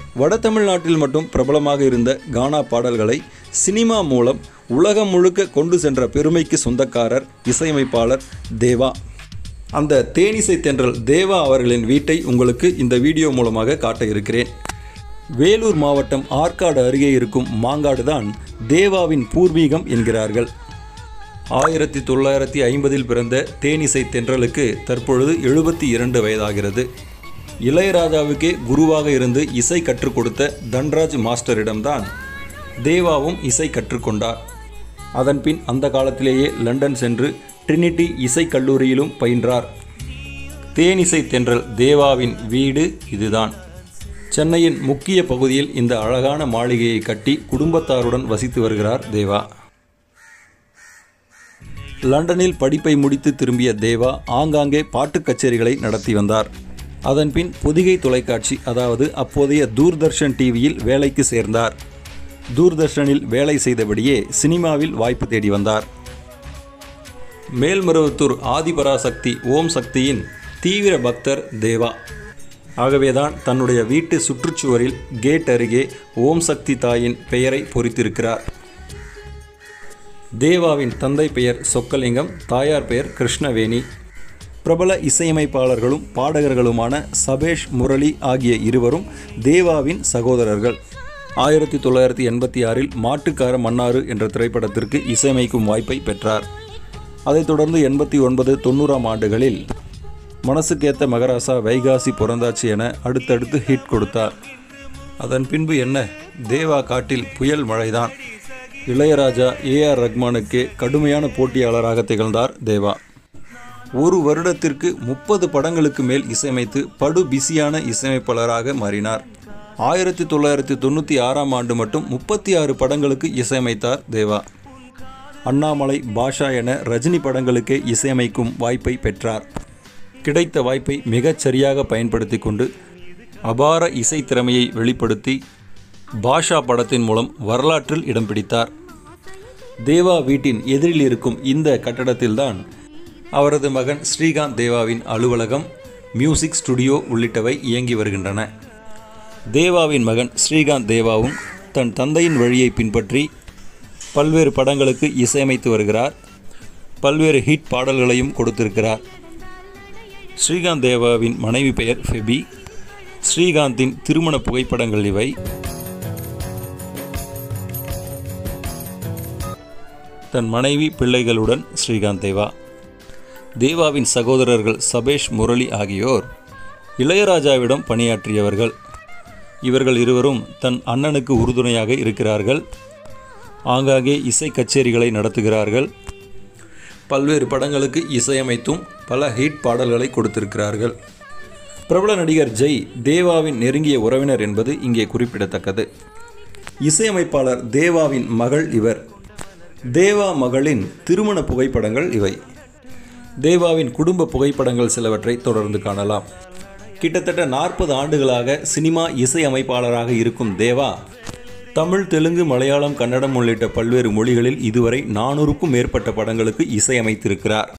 வட தமிழ்நாட்டில் மட்டும் பிரபலமாக இருந்த கானா பாடல்களை சினிமா மூலம் உலகம் முழுக்க கொண்டு சென்ற பெருமைக்கு சொந்தக்காரர் இசையமைப்பாளர் தேவா அந்த தேனிசை தென்றல் தேவா அவர்களின் வீட்டை உங்களுக்கு இந்த வீடியோ மூலமாக காட்ட இருக்கிறேன் வேலூர் மாவட்டம் ஆற்காடு அருகே இருக்கும் மாங்காடு தான் தேவாவின் பூர்வீகம் என்கிறார்கள் ஆயிரத்தி தொள்ளாயிரத்தி ஐம்பதில் பிறந்த தேனிசை தென்றலுக்கு தற்பொழுது எழுபத்தி இரண்டு வயதாகிறது இளையராஜாவுக்கே குருவாக இருந்து இசை கற்றுக் கொடுத்த தன்ராஜ் மாஸ்டரிடம்தான் தேவாவும் இசை கற்றுக்கொண்டார் அதன்பின் அந்த காலத்திலேயே லண்டன் சென்று ட்ரினிட்டி இசைக் கல்லூரியிலும் பயின்றார் தேனிசை தென்றல் தேவாவின் வீடு இதுதான் சென்னையின் முக்கிய பகுதியில் இந்த அழகான மாளிகையை கட்டி குடும்பத்தாருடன் வசித்து வருகிறார் தேவா லண்டனில் படிப்பை முடித்து திரும்பிய தேவா ஆங்காங்கே பாட்டுக் கச்சேரிகளை நடத்தி வந்தார் அதன்பின் பொதிகை தொலைக்காட்சி அதாவது அப்போதைய தூர்தர்ஷன் டிவியில் வேலைக்கு சேர்ந்தார் தூர்தர்ஷனில் வேலை செய்தபடியே சினிமாவில் வாய்ப்பு தேடி வந்தார் மேல்மருவத்தூர் ஆதிபராசக்தி ஓம் சக்தியின் தீவிர பக்தர் தேவா ஆகவேதான் தன்னுடைய வீட்டு சுற்றுச்சுவரில் கேட் அருகே ஓம் சக்தி தாயின் பெயரை பொறித்திருக்கிறார் தேவாவின் தந்தை பெயர் சொக்கலிங்கம் தாயார் பெயர் கிருஷ்ணவேணி பிரபல இசையமைப்பாளர்களும் பாடகர்களுமான சபேஷ் முரளி ஆகிய இருவரும் தேவாவின் சகோதரர்கள் ஆயிரத்தி தொள்ளாயிரத்தி எண்பத்தி ஆறில் மாட்டுக்கார மன்னாறு என்ற திரைப்படத்திற்கு இசையமைக்கும் வாய்ப்பை பெற்றார் அதைத் தொடர்ந்து எண்பத்தி ஒன்பது தொண்ணூறாம் ஆண்டுகளில் மனசுக்கேத்த மகராசா வைகாசி பிறந்தாச்சு என அடுத்தடுத்து ஹிட் கொடுத்தார் அதன் பின்பு என்ன தேவா காட்டில் புயல் மழைதான் இளையராஜா ஏஆர் ரஹ்மானுக்கு கடுமையான போட்டியாளராக திகழ்ந்தார் தேவா ஒரு வருடத்திற்கு முப்பது படங்களுக்கு மேல் இசையமைத்து படு பிஸியான இசையமைப்பாளராக மாறினார் ஆயிரத்தி தொள்ளாயிரத்தி தொண்ணூற்றி ஆறாம் ஆண்டு மட்டும் முப்பத்தி ஆறு படங்களுக்கு இசையமைத்தார் தேவா அண்ணாமலை பாஷா என ரஜினி படங்களுக்கே இசையமைக்கும் வாய்ப்பை பெற்றார் கிடைத்த வாய்ப்பை மிகச் சரியாக பயன்படுத்தி கொண்டு அபார இசை திறமையை வெளிப்படுத்தி பாஷா படத்தின் மூலம் வரலாற்றில் இடம் பிடித்தார் தேவா வீட்டின் எதிரில் இருக்கும் இந்த கட்டடத்தில்தான் அவரது மகன் ஸ்ரீகாந்த் தேவாவின் அலுவலகம் மியூசிக் ஸ்டுடியோ உள்ளிட்டவை இயங்கி வருகின்றன தேவாவின் மகன் ஸ்ரீகாந்த் தேவாவும் தன் தந்தையின் வழியை பின்பற்றி பல்வேறு படங்களுக்கு இசையமைத்து வருகிறார் பல்வேறு ஹிட் பாடல்களையும் கொடுத்திருக்கிறார் ஸ்ரீகாந்த் தேவாவின் மனைவி பெயர் ஃபெபி ஸ்ரீகாந்தின் திருமண புகைப்படங்கள் இவை தன் மனைவி பிள்ளைகளுடன் ஸ்ரீகாந்த் தேவா தேவாவின் சகோதரர்கள் சபேஷ் முரளி ஆகியோர் இளையராஜாவிடம் பணியாற்றியவர்கள் இவர்கள் இருவரும் தன் அண்ணனுக்கு உறுதுணையாக இருக்கிறார்கள் ஆங்காங்கே இசை கச்சேரிகளை நடத்துகிறார்கள் பல்வேறு படங்களுக்கு இசையமைத்தும் பல ஹிட் பாடல்களை கொடுத்திருக்கிறார்கள் பிரபல நடிகர் ஜெய் தேவாவின் நெருங்கிய உறவினர் என்பது இங்கே குறிப்பிடத்தக்கது இசையமைப்பாளர் தேவாவின் மகள் இவர் தேவா மகளின் திருமண புகைப்படங்கள் இவை தேவாவின் குடும்ப புகைப்படங்கள் சிலவற்றை தொடர்ந்து காணலாம் கிட்டத்தட்ட நாற்பது ஆண்டுகளாக சினிமா இசையமைப்பாளராக இருக்கும் தேவா தமிழ் தெலுங்கு மலையாளம் கன்னடம் உள்ளிட்ட பல்வேறு மொழிகளில் இதுவரை நானூறுக்கும் மேற்பட்ட படங்களுக்கு இசையமைத்திருக்கிறார்